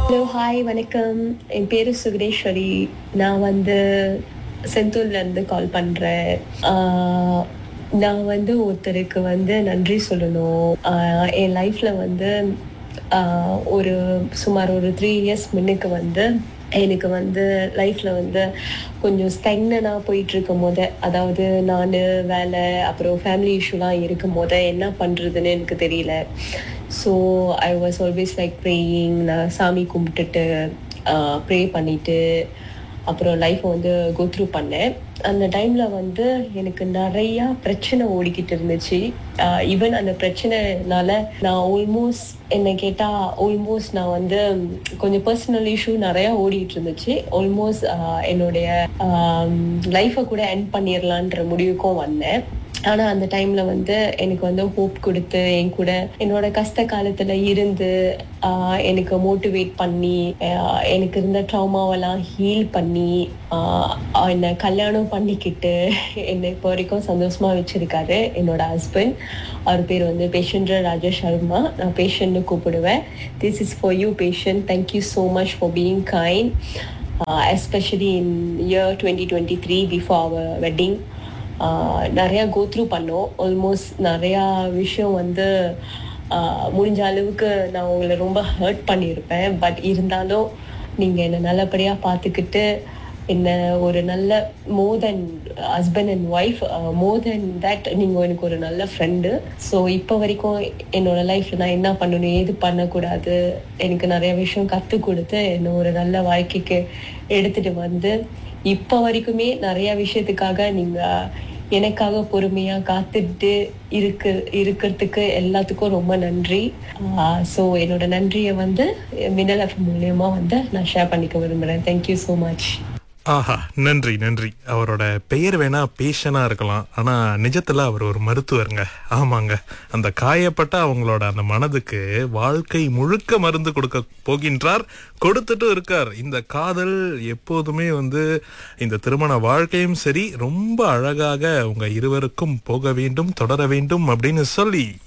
hello hi வணக்கம் என் பேரு சுகடேஸ்வரி நான் வந்து செந்தூர்ல இருந்து கால் பண்றேன் ஆஹ், நான் வந்து ஒருத்தருக்கு வந்து நன்றி சொல்லணும் ஆஹ், என் லைஃப்ல வந்து ஆஹ், ஒரு சுமார் ஒரு த்ரீ இயர்ஸ் முன்னுக்கு வந்து எனக்கு வந்து லைஃப்ல வந்து கொஞ்சம் ஸ்டெக்னனாக போயிட்டு இருக்கும் போது அதாவது நான் வேலை அப்புறம் ஃபேமிலி இஷ்யூலாம் இருக்கும் போது என்ன பண்ணுறதுன்னு எனக்கு தெரியல so I was always like praying நான் சாமி கும்பிட்டுட்டு ப்ரே பண்ணிட்டு அப்புறம் லைஃப்பை வந்து கோ த்ரூ பண்ணேன் அந்த டைமில் வந்து எனக்கு நிறையா பிரச்சனை ஓடிக்கிட்டு இருந்துச்சு ஈவன் அந்த பிரச்சனைனால நான் ஆல்மோஸ்ட் என்னை கேட்டால் ஆல்மோஸ்ட் நான் வந்து கொஞ்சம் பர்சனல் இஷ்யூ நிறையா ஓடிட்டு இருந்துச்சு ஆல்மோஸ்ட் என்னுடைய லைஃப்பை கூட எண்ட் பண்ணிடலான்ற முடிவுக்கும் வந்தேன் ஆனா அந்த டைம்ல வந்து எனக்கு வந்து ஹோப் கொடுத்து என் கூட என்னோட கஷ்ட காலத்துல இருந்து ஆஹ், எனக்கு மோட்டிவேட் பண்ணி ஆஹ், எனக்கு இருந்த ட்ராமாவெல்லாம் ஹீல் பண்ணி ஆஹ், என்னை கல்யாணம் பண்ணிக்கிட்டு என்னை இப்போ வரைக்கும் சந்தோஷமா வச்சிருக்காரு என்னோட ஹஸ்பண்ட் அவர் பேர் வந்து பேஷன்ற ராஜா சர்மா நான் பேஷண்ட்னு கூப்பிடுவேன் this is for you patient thank you so much for being kind especially in year twenty twenty three before our wedding ah நிறையா கோத்ரூ பண்ணோம் ஆல்மோஸ்ட் நிறையா விஷயம் வந்து ஆஹ் முடிஞ்ச அளவுக்கு நான் உங்களை ரொம்ப ஹர்ட் பண்ணியிருப்பேன் பட் இருந்தாலும் நீங்கள் என்னை நல்லபடியாக பார்த்துக்கிட்டு என்ன ஒரு நல்ல more than husband and wife more than that நீங்கள் எனக்கு ஒரு நல்ல ஃப்ரெண்டு ஸோ இப்போ வரைக்கும் என்னோட லைஃப்பில் நான் என்ன பண்ணணும் ஏது பண்ணக்கூடாது எனக்கு நிறைய விஷயம் கற்றுக் கொடுத்து என்னை ஒரு நல்ல வாழ்க்கைக்கு எடுத்துட்டு வந்து இப்போ வரைக்குமே நிறைய விஷயத்துக்காக நீங்க எனக்காக பொறுமையா காத்துட்டு இருக்கு இருக்கிறதுக்கு எல்லாத்துக்கும் ரொம்ப நன்றி ஸோ என்னோட நன்றியை வந்து மின்னல் எஃப் மூலியமா வந்து நான் ஷேர் பண்ணிக்க விரும்புறேன் தேங்க்யூ ஸோ மச் ஆஹா நன்றி நன்றி அவரோட பெயர் வேணா பேஷனா இருக்கலாம் ஆனா நிஜத்துல அவர் ஒரு மருத்துவருங்க ஆமாங்க அந்த காயப்பட்ட அவங்களோட அந்த மனதுக்கு வாழ்க்கை முழுக்க மருந்து கொடுக்க போகின்றார் கொடுத்துட்டும் இருக்கார் இந்த காதல் எப்போதுமே வந்து இந்த திருமண வாழ்க்கையும் சரி ரொம்ப அழகாக உங்க இருவருக்கும் போக வேண்டும் தொடர வேண்டும் அப்படின்னு சொல்லி